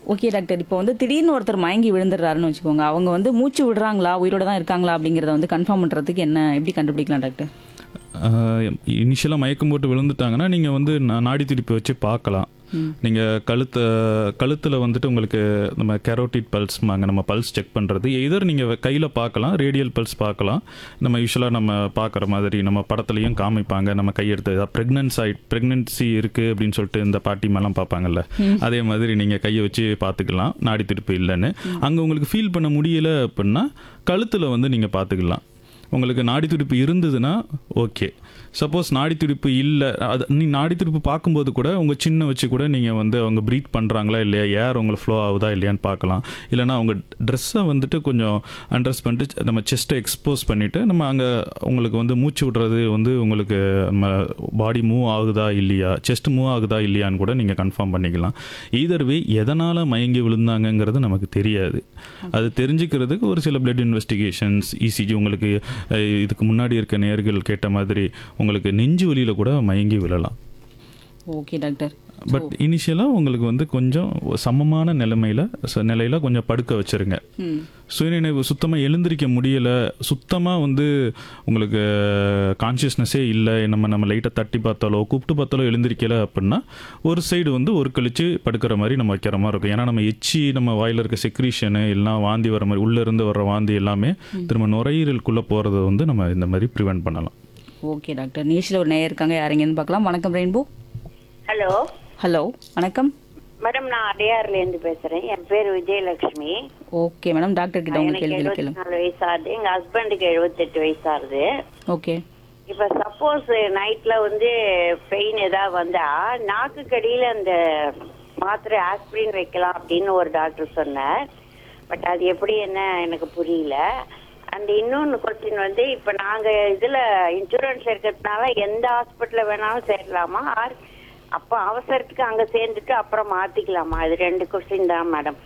okay doctor இப்போ வந்து திடீர்னு ஒருத்தர் மயங்கி விழுந்துடுறாருன்னு வச்சுக்கோங்க அவங்க வந்து மூச்சு விடுறாங்களா உயிரோட தான் இருக்காங்களா அப்படிங்கறத வந்து கன்ஃபார்ம் பண்றதுக்கு என்ன எப்படி கண்டுபிடிக்கலாம் டாக்டர் இனிஷியலாக மயக்கம் போட்டு விழுந்துட்டாங்கன்னா நீங்கள் வந்து நா- நாடி துடிப்பு வச்சு பார்க்கலாம் நீங்கள் கழுத்தை கழுத்தில் வந்துட்டு உங்களுக்கு நம்ம கெரோட்டிட் பல்ஸ்மாங்க நம்ம பல்ஸ் செக் பண்ணுறது எதர் நீங்கள் கையில் பார்க்கலாம் ரேடியல் பல்ஸ் பார்க்கலாம் நம்ம யூஸ்வலாக நம்ம பார்க்குற மாதிரி நம்ம படத்துலையும் காமிப்பாங்க நம்ம கையெடுத்து ப்ரெக்னன்ஸ் ஆகி ப்ரெக்னன்சி இருக்குது அப்படின்னு சொல்லிட்டு இந்த பாட்டிமெல்லாம் பார்ப்பாங்கல்ல அதே மாதிரி நீங்கள் கையை வச்சு பார்த்துக்கலாம் நாடி துடிப்பு இல்லைன்னு அங்கே உங்களுக்கு ஃபீல் பண்ண முடியல அப்படின்னா கழுத்தில் வந்து நீங்கள் பார்த்துக்கலாம் உங்களுக்கு நாடி துடிப்பு இருந்ததுன்னா ஓகே சப்போஸ் நாடி துடிப்பு இல்லை அது நீ நாடி துடிப்பு பார்க்கும்போது கூட உங்கள் சின்ன வச்சு கூட நீங்கள் வந்து அவங்க ப்ரீத் பண்ணுறாங்களா இல்லையா ஏர் உங்களுக்கு ஃப்ளோ ஆகுதா இல்லையான்னு பார்க்கலாம் இல்லைனா அவங்க ட்ரெஸ்ஸை வந்துட்டு கொஞ்சம் அண்ட்ரஸ் பண்ணிட்டு நம்ம செஸ்ட்டை எக்ஸ்போஸ் பண்ணிவிட்டு நம்ம அங்கே உங்களுக்கு வந்து மூச்சு விடுறது வந்து உங்களுக்கு நம்ம பாடி மூவ் ஆகுதா இல்லையா செஸ்ட் மூவ் ஆகுதா இல்லையான்னு கூட நீங்கள் கன்ஃபார்ம் பண்ணிக்கலாம் either way எதனால் மயங்கி விழுந்தாங்கங்கிறது நமக்கு தெரியாது அது தெரிஞ்சுக்கிறதுக்கு ஒரு சில பிளட் இன்வெஸ்டிகேஷன்ஸ் இசிஜி உங்களுக்கு அஹ், இதுக்கு முன்னாடி இருக்க நேர்கள் கேட்ட மாதிரி உங்களுக்கு நெஞ்சு வலியில் கூட மயங்கி விழலாம் ஓகே டாக்டர் பட் இனிஷியலாக உங்களுக்கு வந்து கொஞ்சம் சமமான நிலைமையில் நிலையில் கொஞ்சம் படுக்க வச்சுருங்க ம் சுயநினைவு சுத்தமாக எழுந்திருக்க முடியலை சுத்தமாக வந்து உங்களுக்கு கான்ஷியஸ்னஸே இல்லை நம்ம நம்ம லைட்டை தட்டி பார்த்தாலோ கூப்பிட்டு பார்த்தாலோ எழுந்திருக்கல அப்படின்னா ஒரு சைடு வந்து ஒரு கழிச்சு படுக்கிற மாதிரி நம்ம வைக்கிற மாதிரி இருக்கும் ஏன்னா நம்ம எச்சி நம்ம வாயில் இருக்க செக்ரீஷனு எல்லாம் வாந்தி வர மாதிரி உள்ளே இருந்து வர்ற வாந்தி எல்லாமே திரும்ப நுரையீரலுக்குள்ளே போகிறத வந்து நம்ம இந்த மாதிரி ப்ரிவென்ட் பண்ணலாம் ஓகே டாக்டர் நிகழ்ச்சியில் ஒரு நேயர் இருக்காங்க யாருங்கன்னு பார்க்கலாம் வணக்கம் ரெயின்போ ஹலோ ஹலோ வணக்கம் மேடம் நான் அடையாறுல இருந்து பேசுறேன் என் பேர் விஜயலட்சுமி ஓகே மேடம் டாக்டர் கிட்ட உங்க எனக்கு கேள்வி எழுபத்தி கேளுங்க நாலு வயசு ஆகுது எங்க ஹஸ்பண்டுக்கு எழுபத்தெட்டு வயசு ஆகுது ஓகே இப்ப சப்போஸ் நைட்ல வந்து பெயின் ஏதாவது வந்தா நாக்கு கடியில அந்த மாத்திரை ஆஸ்பிரின் வைக்கலாம் அப்படின்னு ஒரு டாக்டர் சொன்னார் பட் அது எப்படி என்ன எனக்கு புரியல அண்ட் இன்னொன்னு கொஸ்டின் வந்து இப்ப நாங்க இதுல இன்சூரன்ஸ் இருக்கிறதுனால எந்த ஹாஸ்பிட்டல்ல வேணாலும் சேரலாமா ஆர் அப்ப அவசரத்துக்கு அங்க சேர்ந்துட்டு அப்புறம் மாத்திக்கலாமா இது ரெண்டு கொஸ்டின் தான் மேடம்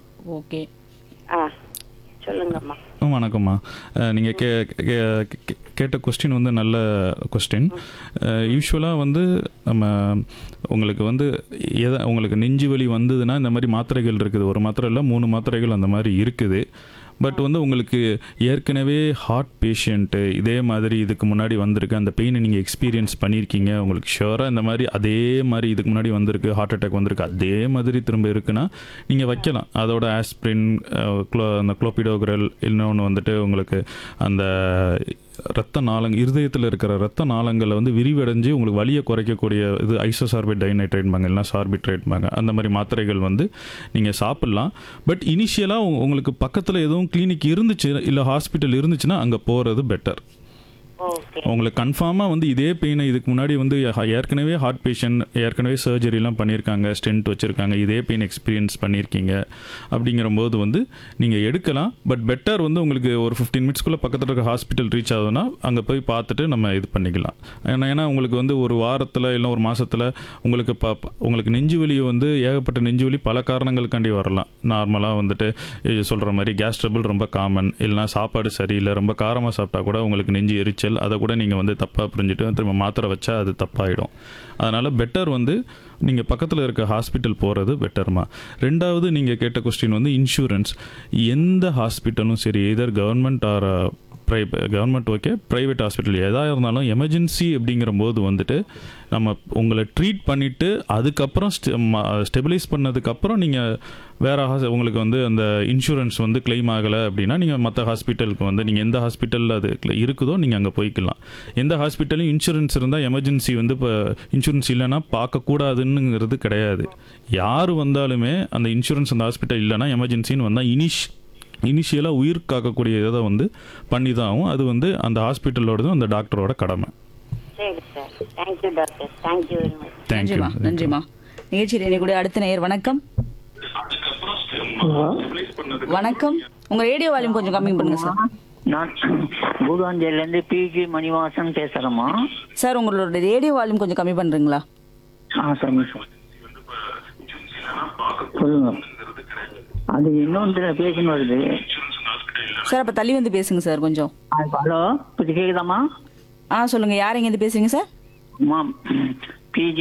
ஓகே ஆ சொல்லுங்கம்மா ம், வணக்கம்மா நீங்கள் கே கே- கே- கேட்ட கொஸ்டின் வந்து நல்ல கொஸ்டின் யூஸ்வலாக வந்து நம்ம உங்களுக்கு வந்து எதை உங்களுக்கு நெஞ்சு வலி வந்ததுன்னா இந்த மாதிரி மாத்திரைகள் இருக்குது ஒரு மாத்திரை இல்லை மூணு மாத்திரைகள் அந்த மாதிரி இருக்குது பட் வந்து உங்களுக்கு ஏற்கனவே ஹார்ட் பேஷண்ட்டு இதே மாதிரி இதுக்கு முன்னாடி வந்திருக்கு அந்த பெயினை நீங்கள் எக்ஸ்பீரியன்ஸ் பண்ணியிருக்கீங்க உங்களுக்கு ஷுவராக இந்த மாதிரி அதே மாதிரி இதுக்கு முன்னாடி வந்திருக்கு ஹார்ட் அட்டாக் வந்திருக்கு அதே மாதிரி திரும்ப இருக்குன்னா நீங்கள் வைக்கலாம் அதோட ஆஸ்பிரின் க்ளோ அந்த குளோபிடோக்ரல் இன்னொன்று வந்துட்டு உங்களுக்கு அந்த ரத்த நாளங்க இருதயத்தில் இருக்கிற ரத்த நாளங்களை வந்து விரிவடைஞ்சு உங்களுக்கு வலியை குறைக்கக்கூடிய இது ஐசோசார்பேட் டைநைட்ரேட்பாங்க இல்லைனா சார்பிட்ரேட்பாங்க அந்த மாதிரி மாத்திரைகள் வந்து நீங்கள் சாப்பிட்லாம் பட் இனிஷியலாக உங்களுக்கு பக்கத்தில் எதுவும் கிளினிக் இருந்துச்சு இல்லை ஹாஸ்பிட்டல் இருந்துச்சுன்னா அங்கே போகிறது பெட்டர் ஓகே உங்களுக்கு கன்ஃபார்மாக வந்து இதே பெயினை இதுக்கு முன்னாடி வந்து ஹ- ஏற்கனவே ஹார்ட் பேஷண்ட் ஏற்கனவே சர்ஜரிலாம் பண்ணியிருக்காங்க ஸ்டென்ட் வச்சுருக்காங்க இதே பெயின் எக்ஸ்பீரியன்ஸ் பண்ணியிருக்கீங்க அப்படிங்கிறபோது வந்து நீங்கள் எடுக்கலாம் பட் பெட்டர் வந்து உங்களுக்கு ஒரு ஃபிஃப்டீன் மினிட்ஸ்க்குள்ளே பக்கத்தில் இருக்க ஹாஸ்பிட்டல் ரீச் ஆகுதுன்னா அங்கே போய் பார்த்துட்டு நம்ம இது பண்ணிக்கலாம் ஏன்னா ஏன்னா உங்களுக்கு வந்து ஒரு வாரத்தில் இல்லை ஒரு மாதத்தில் உங்களுக்கு ப ப- உங்களுக்கு நெஞ்சு வலி வந்து ஏகப்பட்ட நெஞ்சு வலி பல காரணங்களுக்காண்டி வரலாம் நார்மலாக வந்துட்டு சொல்கிற மாதிரி கேஸ் ட்ரபிள் ரொம்ப காமன் இல்லைனா சாப்பாடு சரியில்லை ரொம்ப காரமாக சாப்பிட்டா கூட உங்களுக்கு நெஞ்சு எரிச்சல் அதை கூட நீங்கள் வந்து தப்பாக புரிஞ்சுட்டு திரும்ப மாத்திரை வச்சா அது தப்பாயிடும் அதனால் பெட்டர் வந்து நீங்கள் பக்கத்தில் இருக்க ஹாஸ்பிட்டல் போகிறது பெட்டர்மா ரெண்டாவது நீங்கள் கேட்ட கொஸ்டின் வந்து இன்சூரன்ஸ் எந்த ஹாஸ்பிட்டலும் சரி எதர் கவர்மெண்ட் ஆர் ப்ரை கவர்மெண்ட் ஓகே ப்ரைவேட் ஹாஸ்பிட்டல் எதாக இருந்தாலும் எமர்ஜென்சி அப்படிங்கிற போது வந்துட்டு நம்ம உங்களை ட்ரீட் பண்ணிவிட்டு அதுக்கப்புறம் ஸ்டெபிலைஸ் பண்ணதுக்கப்புறம் நீங்கள் வேறு ஹாஸ் உங்களுக்கு வந்து அந்த இன்சூரன்ஸ் வந்து கிளைம் ஆகலை அப்படின்னா நீங்கள் மற்ற ஹாஸ்பிட்டலுக்கு வந்து நீங்கள் எந்த ஹாஸ்பிட்டலில் அது இருக்குதோ நீங்கள் அங்கே போய்க்கலாம் எந்த ஹாஸ்பிட்டலும் இன்சூரன்ஸ் இருந்தால் எமர்ஜென்சி வந்து இப்போ இன்சூரன்ஸ் இல்லைன்னா பார்க்கக்கூடாதுன்னுங்கிறது கிடையாது யார் வந்தாலுமே அந்த இன்சூரன்ஸ் அந்த ஹாஸ்பிட்டல் இல்லைன்னா எமர்ஜென்சின்னு வந்தால் இனிஷ் இனிஷியலாக உயிர் காக்கக்கூடிய இதை வந்து பண்ணி தான் ஆகும் அது வந்து அந்த ஹாஸ்பிட்டலோடதும் அந்த டாக்டரோட கடமை சரி sir thank you doctor thank you very much thank you நன்றிமா நன்றிமா நிகழ்ச்சியில் இனி கூட அடுத்த நேயர் வணக்கம் வணக்கம் உங்க ரேடியோ வால்யூம் கொஞ்சம் கம்மி பண்ணுங்க சார் நான் பூதாஞ்சலிலேருந்து பிஜி மணிவாசன் பேசுகிறேம்மா சார் உங்களோட ரேடியோ வால்யூம் கொஞ்சம் கம்மி பண்றீங்களா ஆ சரிங்க சார் சொல்லுங்க அது இன்னொன்று பேசின்னு வருது சார் அப்ப தள்ளி வந்து பேசுங்க சார் கொஞ்சம் ஆ, ஹலோ இப்போ கேக்குதாம்மா ஆ சொல்லுங்க யார் எங்க இருந்து பேசுறீங்க சார் அம்மா பிஜி